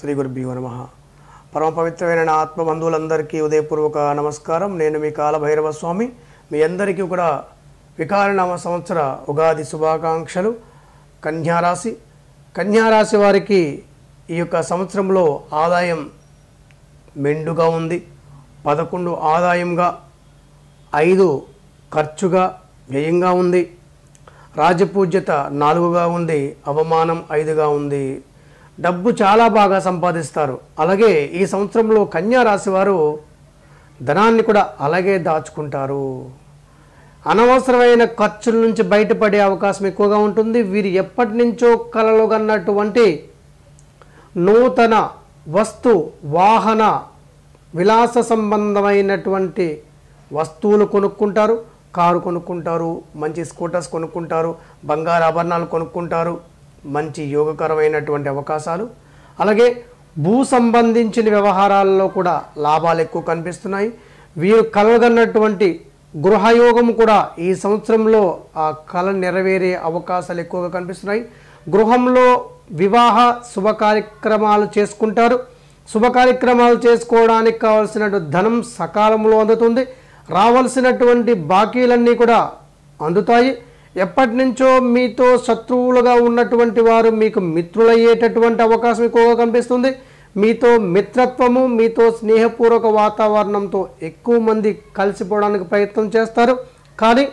శ్రీ గురుభ్యో నమ పరమ పవిత్రమైన నా ఆత్మ బంధువులందరికీ ఉదయపూర్వక నమస్కారం నేను మీ కాలభైరవ స్వామి మీ అందరికీ కూడా వికారనామ సంవత్సర ఉగాది శుభాకాంక్షలు కన్యారాశి కన్యారాశి వారికి ఈ యొక్క సంవత్సరంలో ఆదాయం మెండుగా ఉంది పదకొండు ఆదాయంగా ఐదు ఖర్చుగా వ్యయంగా ఉంది రాజపూజ్యత నాలుగుగా ఉంది అవమానం ఐదుగా ఉంది డబ్బు చాలా బాగా సంపాదిస్తారు అలాగే ఈ సంవత్సరంలో కన్యా రాశి వారు ధనాన్ని కూడా అలాగే దాచుకుంటారు అనవసరమైన ఖర్చుల నుంచి బయటపడే అవకాశం ఎక్కువగా ఉంటుంది వీరు ఎప్పటి నుంచో కలలు కన్నటువంటి నూతన వస్తు వాహన విలాస సంబంధమైనటువంటి వస్తువులు కొనుక్కుంటారు కారు కొనుక్కుంటారు మంచి స్కూటర్స్ కొనుక్కుంటారు బంగారు ఆభరణాలు కొనుక్కుంటారు మంచి యోగకరమైనటువంటి అవకాశాలు అలాగే భూ సంబంధించిన వ్యవహారాల్లో కూడా లాభాలు ఎక్కువ కనిపిస్తున్నాయి వీరు కలగన్నటువంటి గృహయోగం కూడా ఈ సంవత్సరంలో ఆ కళ నెరవేరే అవకాశాలు ఎక్కువగా కనిపిస్తున్నాయి గృహంలో వివాహ శుభ కార్యక్రమాలు చేసుకుంటారు శుభ కార్యక్రమాలు చేసుకోవడానికి కావలసిన ధనం సకాలంలో అందుతుంది రావాల్సినటువంటి బాకీలన్నీ కూడా అందుతాయి ఎప్పటి నుంచో మీతో శత్రువులుగా ఉన్నటువంటి వారు మీకు మిత్రులయ్యేటటువంటి అవకాశం ఎక్కువగా కనిపిస్తుంది మీతో మిత్రత్వము మీతో స్నేహపూర్వక వాతావరణంతో ఎక్కువ మంది కలిసిపోవడానికి ప్రయత్నం చేస్తారు కానీ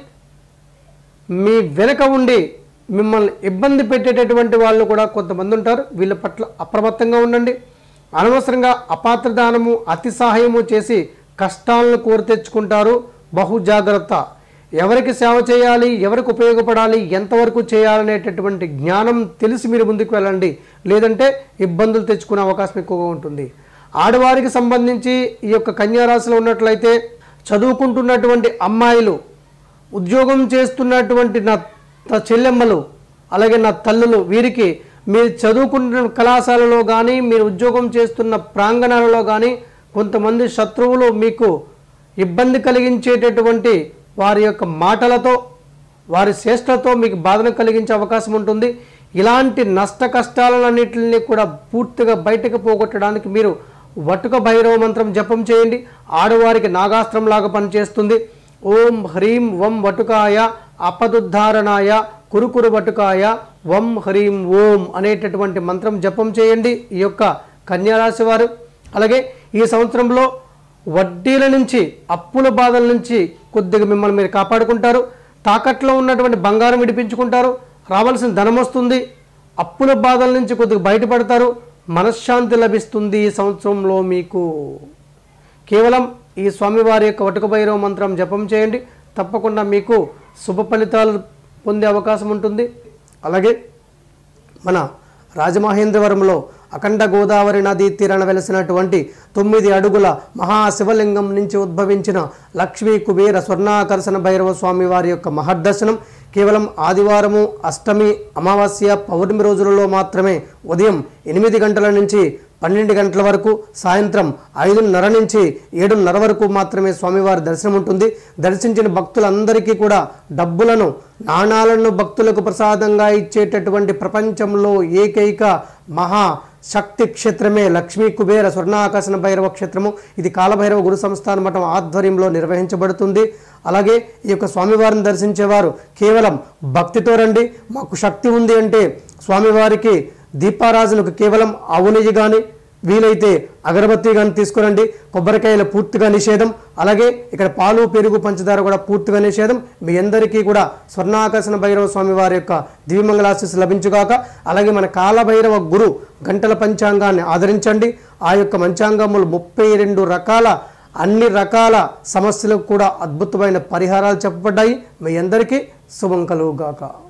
మీ వెనక ఉండి మిమ్మల్ని ఇబ్బంది పెట్టేటటువంటి వాళ్ళు కూడా కొంతమంది ఉంటారు వీళ్ళ పట్ల అప్రమత్తంగా ఉండండి అనవసరంగా అపాత్రదానము అతి సహాయము చేసి కష్టాలను కోరి తెచ్చుకుంటారు బహు జాగ్రత్త ఎవరికి సేవ చేయాలి ఎవరికి ఉపయోగపడాలి ఎంతవరకు చేయాలనేటటువంటి జ్ఞానం తెలిసి మీరు ముందుకు వెళ్ళండి లేదంటే ఇబ్బందులు తెచ్చుకునే అవకాశం ఎక్కువగా ఉంటుంది ఆడవారికి సంబంధించి ఈ యొక్క కన్యారాశిలో ఉన్నట్లయితే చదువుకుంటున్నటువంటి అమ్మాయిలు ఉద్యోగం చేస్తున్నటువంటి నా నా చెల్లెమ్మలు అలాగే నా తల్లులు వీరికి మీరు చదువుకుంటున్న కళాశాలలో కానీ మీరు ఉద్యోగం చేస్తున్న ప్రాంగణాలలో కానీ కొంతమంది శత్రువులు మీకు ఇబ్బంది కలిగించేటటువంటి వారి యొక్క మాటలతో వారి చేష్టలతో మీకు బాధను కలిగించే అవకాశం ఉంటుంది ఇలాంటి నష్ట కష్టాలన్నింటినీ కూడా పూర్తిగా బయటకు పోగొట్టడానికి మీరు వటుక భైరవ మంత్రం జపం చేయండి ఆడవారికి నాగాస్త్రం లాగా పనిచేస్తుంది ఓం హ్రీం వం వటుకాయ అపదుద్ధారణాయ కురుకురు వటుకాయ వం హ్రీం ఓం అనేటటువంటి మంత్రం జపం చేయండి ఈ యొక్క కన్యారాశి వారు అలాగే ఈ సంవత్సరంలో వడ్డీల నుంచి అప్పుల బాధల నుంచి కొద్దిగా మిమ్మల్ని మీరు కాపాడుకుంటారు తాకట్లో ఉన్నటువంటి బంగారం విడిపించుకుంటారు రావాల్సిన ధనం వస్తుంది అప్పుల బాధల నుంచి కొద్దిగా బయటపడతారు మనశ్శాంతి లభిస్తుంది ఈ సంవత్సరంలో మీకు కేవలం ఈ స్వామివారి యొక్క వటుక భైరవ మంత్రం జపం చేయండి తప్పకుండా మీకు శుభ ఫలితాలు పొందే అవకాశం ఉంటుంది అలాగే మన రాజమహేంద్రవరంలో అఖండ గోదావరి నదీ తీరాన వెలసినటువంటి తొమ్మిది అడుగుల మహాశివలింగం నుంచి ఉద్భవించిన లక్ష్మీ కుబేర స్వర్ణాకర్షణ భైరవ స్వామి వారి యొక్క మహర్దర్శనం కేవలం ఆదివారము అష్టమి అమావాస్య పౌర్ణమి రోజులలో మాత్రమే ఉదయం ఎనిమిది గంటల నుంచి పన్నెండు గంటల వరకు సాయంత్రం ఐదున్నర నుంచి ఏడున్నర వరకు మాత్రమే స్వామివారి దర్శనం ఉంటుంది దర్శించిన భక్తులందరికీ కూడా డబ్బులను నాణాలను భక్తులకు ప్రసాదంగా ఇచ్చేటటువంటి ప్రపంచంలో ఏకైక మహా శక్తి క్షేత్రమే లక్ష్మీ కుబేర స్వర్ణాకర్షణ భైరవ క్షేత్రము ఇది కాలభైరవ గురు సంస్థాన మఠం ఆధ్వర్యంలో నిర్వహించబడుతుంది అలాగే ఈ యొక్క స్వామివారిని దర్శించేవారు కేవలం భక్తితో రండి మాకు శక్తి ఉంది అంటే స్వామివారికి దీపారాజునకు కేవలం ఆవు నెయ్యి కానీ వీలైతే అగరబత్తి కానీ తీసుకురండి కొబ్బరికాయలు పూర్తిగా నిషేధం అలాగే ఇక్కడ పాలు పెరుగు పంచదార కూడా పూర్తిగా నిషేధం మీ అందరికీ కూడా స్వర్ణాకర్షణ భైరవ స్వామి వారి యొక్క దివ్యమంగళాశిస్ లభించుగాక అలాగే మన కాలభైరవ గురు గంటల పంచాంగాన్ని ఆదరించండి ఆ యొక్క పంచాంగములు ముప్పై రెండు రకాల అన్ని రకాల సమస్యలకు కూడా అద్భుతమైన పరిహారాలు చెప్పబడ్డాయి మీ అందరికీ శుభం కలుగుగాక